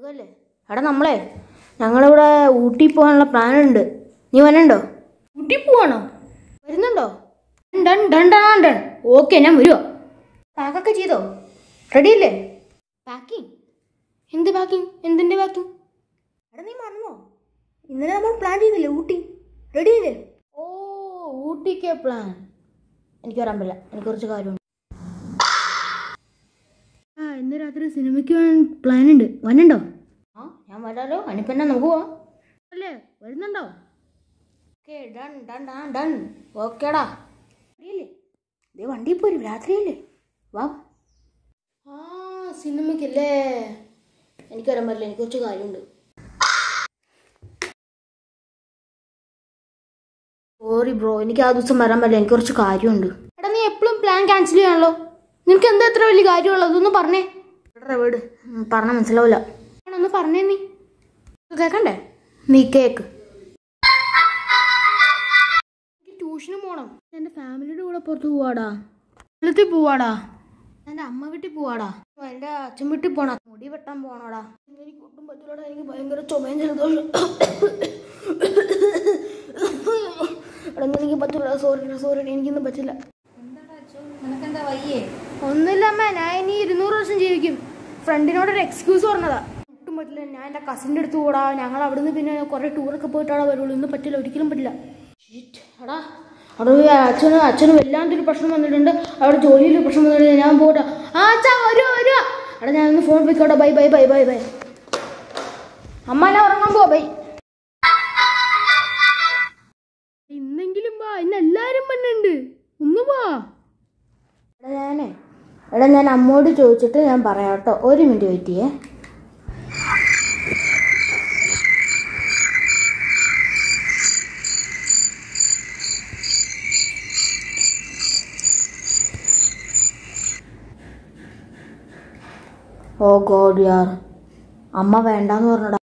സുഖല്ലേ എടാ നമ്മളെ ഞങ്ങളിവിടെ ഊട്ടി പോകാനുള്ള പ്ലാൻ ഉണ്ട് നീ വരണ്ടോ ഊട്ടി പോവാണോ വരുന്നുണ്ടോ done done done done okay ഞാൻ വരുമോ പാക്കൊക്കെ ചെയ്തോ റെഡിയല്ലേ പാക്കിങ് എന്ത് പാക്കിങ് എന്തിൻ്റെ പാക്കിങ് എടാ നീ മറന്നോ ഇന്നലെ നമ്മൾ പ്ലാൻ ചെയ്തില്ലേ ഊട്ടി റെഡിയല്ലേ ഓ ഊട്ടിക്ക് പ്ലാൻ എനിക്ക് വരാൻ പറ്റില്ല എനിക്ക് കുറച്ച് കാര്യമുണ്ട് ആ ഇന്ന് രാത്രി സിനിമയ്ക്ക് പോകാൻ പ്ലാൻ ഉണ്ട് വന്നുണ്ടോ ആ ഞാൻ വരാലോ അനിപ്പന്നെ നമുക്ക് പോവാം അല്ലേ വരുന്നുണ്ടോ okay done done done done ഓക്കേടാ അറിയില്ലേ ദേ വണ്ടി പോരും രാത്രിയല്ലേ വാ ആ സിനിമയ്ക്കല്ലേ എനിക്ക് വരാൻ പറ്റില്ല എനിക്ക് കുറച്ച് കാര്യമുണ്ട് സോറി ബ്രോ എനിക്ക് ആ ദിവസം വരാൻ പറ്റില്ല എനിക്ക് കുറച്ച് കാര്യമുണ്ട് എടാ നീ എപ്പോഴും പ്ലാൻ ക്യാൻസൽ ചെയ്യാണല്ലോ നിനക്ക് എന്താ എത്ര വലിയ കാര്യമുള്ളത് അതൊന്ന് പറഞ്ഞേ എടാ വീട് പറഞ്ഞാൽ മനസ്സിലാവില്ല ഒന്ന് പറഞ്ഞേ നീ കേക്കണ്ടേ നീ കേക്ക് എനിക്ക് ട്യൂഷന് പോകണം എൻ്റെ ഫാമിലിയുടെ കൂടെ പുറത്ത് പോവാടാ വെള്ളത്തിൽ പോവാടാ എൻ്റെ അമ്മ വീട്ടിൽ പോവാടാ എൻ്റെ അച്ഛൻ വീട്ടിൽ പോണ മുടി വെട്ടാൻ പോണോടാ എനിക്ക് ഒട്ടും പറ്റില്ലടാ എനിക്ക് ഭയങ്കര ചുമയും ജലദോഷം എടാ ഇന്ന് എനിക്ക് പറ്റില്ല സോറി സോറി എനിക്കൊന്നും പറ്റില്ല നിനക്കെന്താ വയ്യേ ഒന്നുമില്ല അമ്മ ഞാൻ ഇനി ഇരുന്നൂറ് വർഷം ജീവിക്കും ഫ്രണ്ടിനോട് ഒരു എക്സ്ക്യൂസ് പറഞ്ഞതാ ഒട്ടും പറ്റില്ല ഞാൻ എൻ്റെ കസിൻ്റെ അടുത്ത് കൂടാ ഞങ്ങൾ അവിടുന്ന് പിന്നെ കുറേ ടൂറൊക്കെ പോയിട്ടാണ് വരുള്ളൂ ഇന്ന് പറ്റില്ല ഒരിക്കലും പറ്റില്ല Shit. എടാ അവിടെ ഒരു അച്ഛന് അച്ഛന് വല്ലാത്തൊരു പ്രശ്നം വന്നിട്ടുണ്ട് അവിടെ ജോലിയിൽ പ്രശ്നം വന്നിട്ടുണ്ട് ഞാൻ പോട്ടെ ആ അച്ഛാ വരുവാ വരുവാ എടാ ഞാൻ ഒന്ന് ഫോൺ പോയിക്കോട്ടെ bye bye bye bye bye അമ്മ ഞാൻ ഉറങ്ങാൻ പോവാ ബൈ ഇന്നെങ്കിലും വാ ഇന്ന് എല്ലാരും വന്നുണ്ട് ഒന്ന് വാ എടാ ഞാനേ എടാ ഞാൻ അമ്മോട് ചോദിച്ചിട്ട് ഞാൻ പറയാം കേട്ടോ ഒരു മിനിറ്റ് വെയിറ്റ് ചെയ്യേ ഓ ഗോഡ് യാർ അമ്മ വേണ്ടാന്ന് പറഞ്ഞടാ